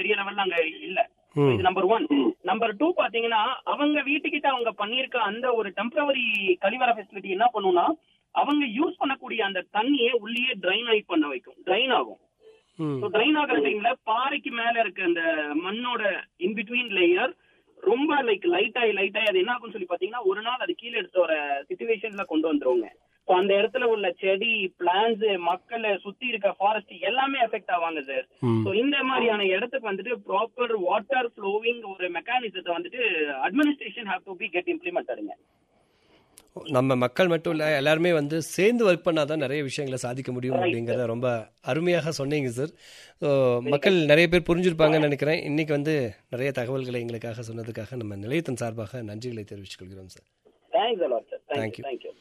பெரிய லெவல்ல அங்க இல்ல ம். இது நம்பர் ஒன் நம்பர் டூ பாத்தீங்கன்னா அவங்க வீட்டுக்கிட்ட அவங்க பண்ணிருக்க அந்த ஒரு டெம்பரவரி கழிவற ஃபெசிலிட்டி என்ன பண்ணும்னா அவங்க யூஸ் பண்ணக்கூடிய அந்த தண்ணியை உள்ளேயே ட்ரைன் ஆகி பண்ண வைக்கும் ட்ரைன் ஆகும் ம் ஸோ ட்ரைன் ஆகிற டைம்ல பாறைக்கு மேல இருக்க அந்த மண்ணோட இன் பிட்வீன் லேயர் ரொம்ப லைக் லைட் ஆகி லைட் ஆகி அது என்ன ஆகும்னு சொல்லி பாத்தீங்கன்னா ஒரு நாள் அது கீழே எடுத்து வர சுச்சுவேஷன்ல கொண்டு வந்துருவாங்க ஸோ அந்த இடத்துல உள்ள செடி பிளான்ஸ் மக்கள் சுத்தி இருக்க ஃபாரஸ்ட் எல்லாமே எஃபெக்ட் ஆவாங்க சார் ம் ஸோ இந்த மாதிரியான இடத்துக்கு வந்துட்டு ப்ராப்பர் வாட்டர் ஃப்ளோவிங் ஒரு மெக்கானிசத்தை வந்துட்டு administration have to be get இம்ப்ளிமெண்டடுங்க நம்ம மக்கள் மட்டும் இல்லை எல்லாருமே வந்து சேர்ந்து ஒர்க் பண்ணாதான் நிறைய விஷயங்களை சாதிக்க முடியும் அப்படிங்கிறத ரொம்ப அருமையாக சொன்னீங்க சார் ஸோ மக்கள் நிறைய பேர் புரிஞ்சிருப்பாங்கன்னு நினைக்கிறேன் இன்னைக்கு வந்து நிறைய தகவல்களை எங்களுக்காக சொன்னதுக்காக நம்ம நிலையத்தின் சார்பாக நன்றிகளை தெரிவித்துக் கொள்கிறோம் sir thanks a lot sir Thank thank you you. Thank you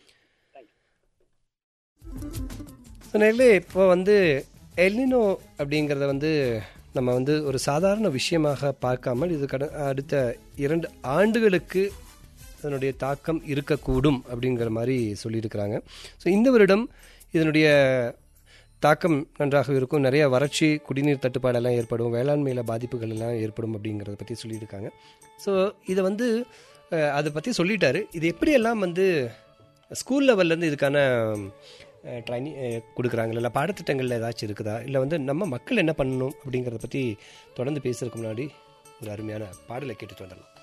so நேர்களே இப்போ வந்து எல்னினோ அப்படிங்கிறத வந்து நம்ம வந்து ஒரு சாதாரண விஷயமாக பார்க்காமல் இது கட அடுத்த இரண்டு ஆண்டுகளுக்கு அதனுடைய தாக்கம் இருக்கக்கூடும் அப்படிங்கிற மாதிரி சொல்லியிருக்கிறாங்க ஸோ இந்த வருடம் இதனுடைய தாக்கம் நன்றாக இருக்கும் நிறைய வறட்சி குடிநீர் தட்டுப்பாடெல்லாம் ஏற்படும் வேளாண்மையில் பாதிப்புகள் எல்லாம் ஏற்படும் அப்படிங்கிறத பற்றி சொல்லியிருக்காங்க ஸோ இதை வந்து அஹ், அதை பற்றி சொல்லிட்டாரு இது எப்படியெல்லாம் வந்து ஸ்கூல் லெவல்லேருந்து இதுக்கான ட்ரைனிங் கொடுக்குறாங்க இல்லை பாடத்திட்டங்களில் ஏதாச்சும் இருக்குதா இல்லை வந்து நம்ம மக்கள் என்ன பண்ணணும் அப்படிங்கிறத பற்றி தொடர்ந்து பேசுறதுக்கு முன்னாடி ஒரு அருமையான பாடலை கேட்டுட்டு வந்துடலாம்